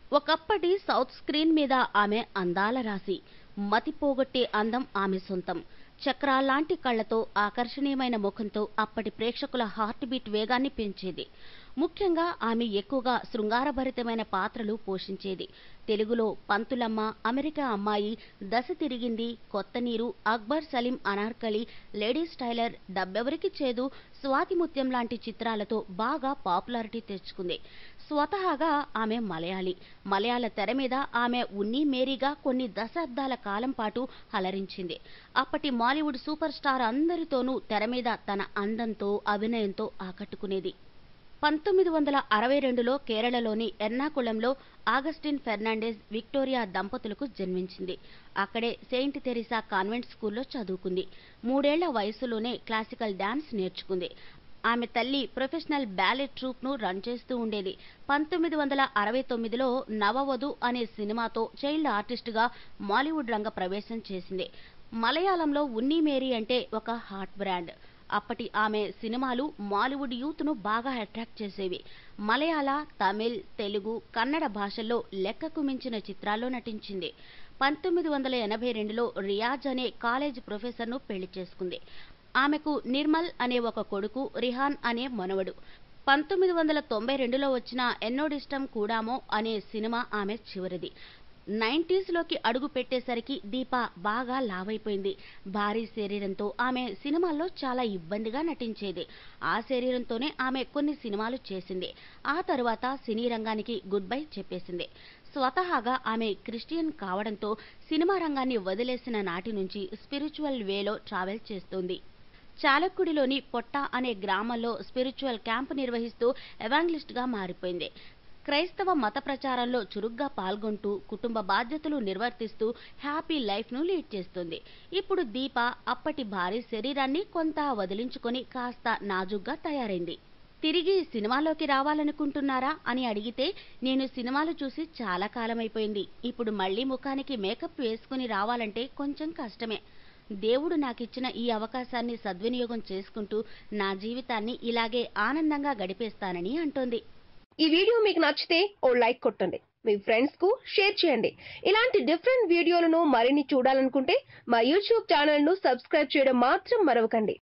ఒకప్పటి south screen మీద ఆమె అందాల రాశి మతి పోగొట్టే అందం ఆమె సొంతం చక్రాల్లాంటి కళ్లతో ఆకర్షణీయమైన ముఖంతో అప్పటి ప్రేక్షకుల హార్ట్ బీట్ వేగాన్ని పెంచేది ముఖ్యంగా ఆమె ఎక్కువగా శృంగారభరితమైన పాత్రలు పోషించేది తెలుగులో పంతులమ్మ అమెరికా అమ్మాయి దశ తిరిగింది కొత్త నీరు అక్బర్ సలీం అనార్కలి లేడీస్ టైలర్ డబ్బెవరికి చేదు స్వాతి ముత్యం లాంటి చిత్రాలతో బాగా పాపులారిటీ తెచ్చుకుంది స్వతహాగా ఆమె మలయాళి మలయాళ తెర మీద ఆమె ఉన్ని మేరీగా కొన్ని దశాబ్దాల కాలం పాటు అలరించింది అప్పటి మాలీవుడ్ సూపర్ స్టార్ అందరితోనూ తెర మీద తన అందంతో అభినయంతో ఆకట్టుకునేది పంతొమ్మిది వందల అరవై రెండులో కేరళలోని ఎర్నాకుళంలో ఆగస్టిన్ ఫెర్నాండెజ్ విక్టోరియా దంపతులకు జన్మించింది అక్కడే సెయింట్ తెరిసా కాన్వెంట్ స్కూల్లో చదువుకుంది మూడేళ్ల వయసులోనే క్లాసికల్ డాన్స్ నేర్చుకుంది ఆమె తల్లి ప్రొఫెషనల్ బ్యాలెట్ ట్రూప్ ను రన్ చేస్తూ ఉండేది పంతొమ్మిది వందల అరవై తొమ్మిదిలో నవవధు అనే సినిమాతో చైల్డ్ ఆర్టిస్టుగా మాలీవుడ్ రంగ ప్రవేశం చేసింది మలయాళంలో ఉన్ని మేరీ అంటే ఒక హాట్ బ్రాండ్ అప్పటి ఆమె సినిమాలు మాలీవుడ్ యూత్ ను బాగా అట్రాక్ట్ చేసేవి మలయాళ తమిళ్ తెలుగు కన్నడ భాషల్లో లెక్కకు మించిన చిత్రాల్లో నటించింది పంతొమ్మిది వందల ఎనభై రెండులో రియాజ్ అనే కాలేజ్ ప్రొఫెసర్ను పెళ్లి చేసుకుంది ఆమెకు నిర్మల్ అనే ఒక కొడుకు రిహాన్ అనే మనవడు పంతొమ్మిది వందల తొంభై రెండులో వచ్చిన ఎన్నోడిష్టం కూడామో అనే సినిమా ఆమె చివరిది నైంటీస్ లోకి అడుగు పెట్టేసరికి దీప బాగా లావైపోయింది భారీ శరీరంతో ఆమె సినిమాల్లో చాలా ఇబ్బందిగా నటించేది ఆ శరీరంతోనే ఆమె కొన్ని సినిమాలు చేసింది ఆ తరువాత సినీ రంగానికి గుడ్ బై చెప్పేసింది స్వతహాగా ఆమె క్రిస్టియన్ కావడంతో సినిమా రంగాన్ని వదిలేసిన నాటి నుంచి స్పిరిచువల్ వేలో ట్రావెల్ చేస్తోంది చాలక్కుడిలోని పొట్ట అనే గ్రామంలో స్పిరిచువల్ క్యాంపు నిర్వహిస్తూ ఎవాంగ్లిస్ట్ గా మారిపోయింది క్రైస్తవ మత ప్రచారంలో చురుగ్గా పాల్గొంటూ కుటుంబ బాధ్యతలు నిర్వర్తిస్తూ హ్యాపీ లైఫ్ ను లీడ్ చేస్తుంది ఇప్పుడు దీప అప్పటి భారీ శరీరాన్ని కొంత వదిలించుకొని కాస్త నాజుగ్గా తయారైంది తిరిగి సినిమాలోకి రావాలనుకుంటున్నారా అని అడిగితే నేను సినిమాలు చూసి చాలా కాలమైపోయింది ఇప్పుడు మళ్ళీ ముఖానికి మేకప్ వేసుకుని రావాలంటే కొంచెం కష్టమే దేవుడు నాకిచ్చిన ఈ అవకాశాన్ని సద్వినియోగం చేసుకుంటూ నా జీవితాన్ని ఇలాగే ఆనందంగా గడిపేస్తానని అంటోంది ఈ వీడియో మీకు నచ్చితే ఓ లైక్ కొట్టండి మీ ఫ్రెండ్స్ కు షేర్ చేయండి ఇలాంటి డిఫరెంట్ వీడియోలను మరిన్ని చూడాలనుకుంటే మా యూట్యూబ్ ఛానల్ ను సబ్స్క్రైబ్ చేయడం మాత్రం మరవకండి